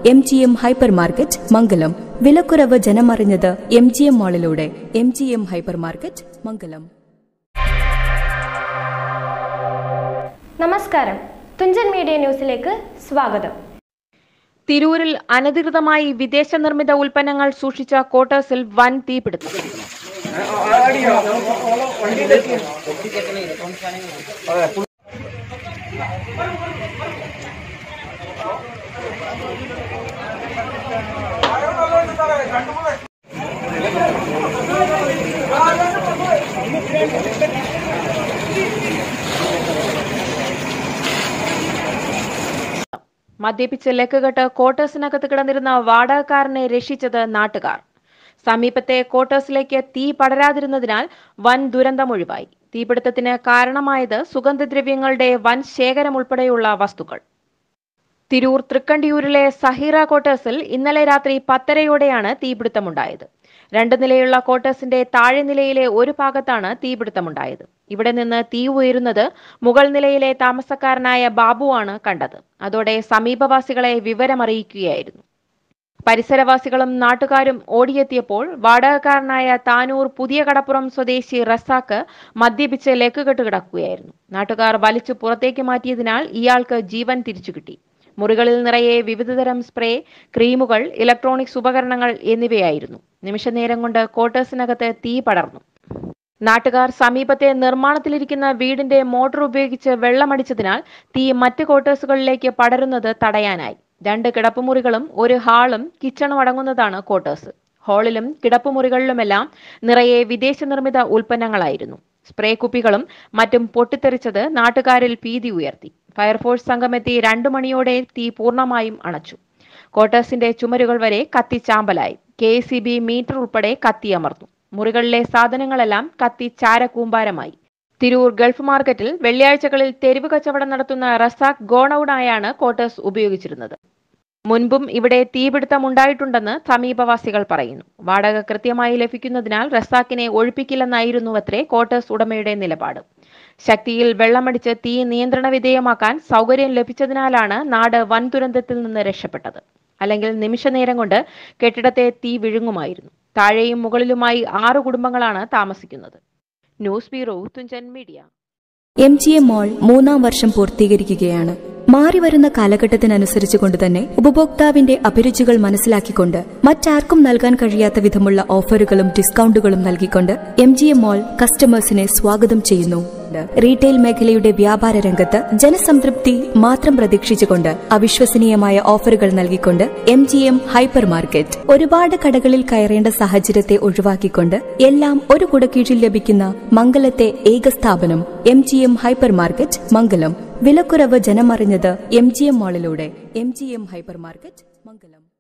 M G M hyper market Mangalam വിലക്കുറവ് ജനമറിഞ്ഞത് M G M മാളിലൂടെ M G M hyper market Mangalam നമസ്കാരം Thunchan media ന്യൂസിലേക്ക് സ്വാഗതം തിരൂരിൽ അനധികൃതമായി വിദേശ നിർമ്മിത ഉൽപ്പന്നങ്ങൾ സൂക്ഷിച്ച ക്വാർട്ടേഴ്സിൽ വൻ തീപിടുത്തം മദ്യപിച്ച് ലക്കുകെട്ട് ക്വാർട്ടേഴ്സിനകത്ത് കിടന്നിരുന്ന വാടകക്കാരനെ രക്ഷിച്ചത് നാട്ടുകാർ സമീപത്തെ ക്വാർട്ടേഴ്സിലേക്ക് തീ പടരാതിരുന്നതിനാൽ വൻ ദുരന്തം ഒഴിവായി തീപിടുത്തത്തിന് കാരണമായത് സുഗന്ധദ്രവ്യങ്ങളുടെ വൻ ശേഖരം ഉൾപ്പെടെയുള്ള വസ്തുക്കൾ തിരൂർ തൃക്കണ്ടിയൂരിലെ സഹീറ ക്വാർട്ടേഴ്സിൽ ഇന്നലെ രാത്രി പത്തരയോടെയാണ് തീപിടുത്തമുണ്ടായത് രണ്ട് നിലയുള്ള ക്വാർട്ടേഴ്സിന്റെ താഴെ നിലയിലെ ഒരു ഭാഗത്താണ് തീപിടുത്തമുണ്ടായത് ഇവിടെ നിന്ന് തീ ഉയരുന്നത് മുകൾ നിലയിലെ താമസക്കാരനായ ബാബുവാണ് കണ്ടത് അതോടെ സമീപവാസികളെ വിവരമറിയിക്കുകയായിരുന്നു പരിസരവാസികളും നാട്ടുകാരും ഓടിയെത്തിയപ്പോൾ വാടകക്കാരനായ താനൂർ പുതിയ കടപ്പുറം സ്വദേശി റസാക്ക് മദ്യപിച്ച് ലക്കുകെട്ട് കിടക്കുകയായിരുന്നു നാട്ടുകാർ വലിച്ചു പുറത്തേക്ക് മാറ്റിയതിനാൽ ഇയാൾക്ക് ജീവൻ തിരിച്ചു കിട്ടി മുറികളിൽ നിറയെ വിവിധതരം സ്പ്രേ ക്രീമുകൾ ഇലക്ട്രോണിക്സ് ഉപകരണങ്ങൾ എന്നിവയായിരുന്നു നിമിഷനേരം കൊണ്ട് ക്വാർട്ടേഴ്സിനകത്ത് തീ പടർന്നു നാട്ടുകാർ സമീപത്തെ നിർമ്മാണത്തിലിരിക്കുന്ന വീടിന്റെ മോട്ടോർ ഉപയോഗിച്ച് വെള്ളമടിച്ചതിനാൽ തീ മറ്റ് ക്വാർട്ടേഴ്സുകളിലേക്ക് പടരുന്നത് തടയാനായി രണ്ട് കിടപ്പുമുറികളും ഒരു ഹാളും കിച്ചണും അടങ്ങുന്നതാണ് ക്വാർട്ടേഴ്സ് ഹാളിലും കിടപ്പുമുറികളിലുമെല്ലാം നിറയെ വിദേശ നിർമ്മിത ഉൽപ്പന്നങ്ങളായിരുന്നു സ്പ്രേ കുപ്പികളും മറ്റും പൊട്ടിത്തെറിച്ചത് നാട്ടുകാരിൽ ഭീതി ഉയർത്തി ഫയർഫോഴ്സ് സംഘമെത്തി രണ്ടു മണിയോടെ തീ പൂർണ്ണമായും അണച്ചു ക്വാർട്ടേഴ്സിന്റെ ചുമരുകൾ വരെ കത്തിച്ചാമ്പലായി കെ സി ബി മീറ്റർ ഉൾപ്പെടെ കത്തിയമർന്നു മുറികളിലെ സാധനങ്ങളെല്ലാം കത്തി ചാരകൂമ്പാരമായി തിരൂർ ഗൾഫ് മാർക്കറ്റിൽ വെള്ളിയാഴ്ചകളിൽ തെരുവ് കച്ചവടം നടത്തുന്ന റസാഖ് ഗോണൌണായാണ് ക്വാർട്ടേഴ്സ് ഉപയോഗിച്ചിരുന്നത് മുൻപും ഇവിടെ തീപിടുത്തമുണ്ടായിട്ടുണ്ടെന്ന് സമീപവാസികൾ പറയുന്നു വാടക കൃത്യമായി ലഭിക്കുന്നതിനാൽ റസാക്കിനെ ഒഴിപ്പിക്കില്ലെന്നായിരുന്നുവത്രേ ക്വാർട്ടേഴ്സ് ഉടമയുടെ നിലപാട് ശക്തിയിൽ വെള്ളമടിച്ച് തീ നിയന്ത്രണ വിധേയമാക്കാൻ സൗകര്യം ലഭിച്ചതിനാലാണ് നാട് വൻ ദുരന്തത്തിൽ നിന്ന് രക്ഷപ്പെട്ടത് അല്ലെങ്കിൽ നിമിഷനേരം കൊണ്ട് കെട്ടിടത്തെ തീ വിഴുങ്ങുമായിരുന്നു താഴെയും മുകളിലുമായി ആറു കുടുംബങ്ങളാണ് താമസിക്കുന്നത് news bureau Thunchan media M G M mall മൂന്നാം വർഷം പൂർത്തീകരിക്കുകയാണ് മാറിവരുന്ന കാലഘട്ടത്തിനനുസരിച്ചുകൊണ്ട് തന്നെ ഉപഭോക്താവിന്റെ അഭിരുചികൾ മനസ്സിലാക്കിക്കൊണ്ട് മറ്റാർക്കും നൽകാൻ കഴിയാത്ത വിധമുള്ള ഓഫറുകളും ഡിസ്കൗണ്ടുകളും നൽകിക്കൊണ്ട് എം ജി എം മാൾ കസ്റ്റമേഴ്സിനെ സ്വാഗതം ചെയ്യുന്നു റീറ്റെയിൽ മേഖലയുടെ വ്യാപാര രംഗത്ത് ജനസംതൃപ്തി മാത്രം പ്രതീക്ഷിച്ചുകൊണ്ട് അവിശ്വസനീയമായ ഓഫറുകൾ നൽകിക്കൊണ്ട് M G M hyper market ഒരുപാട് കടകളിൽ കയറേണ്ട സാഹചര്യത്തെ ഒഴിവാക്കിക്കൊണ്ട് എല്ലാം ഒരു കുടക്കീഴിൽ ലഭിക്കുന്ന മംഗലത്തെ ഏക സ്ഥാപനം M G M hyper market Mangalam വിലക്കുറവ് ജനമറിഞ്ഞത് എം ജി എം മാളിലൂടെ M G M hyper market മംഗലം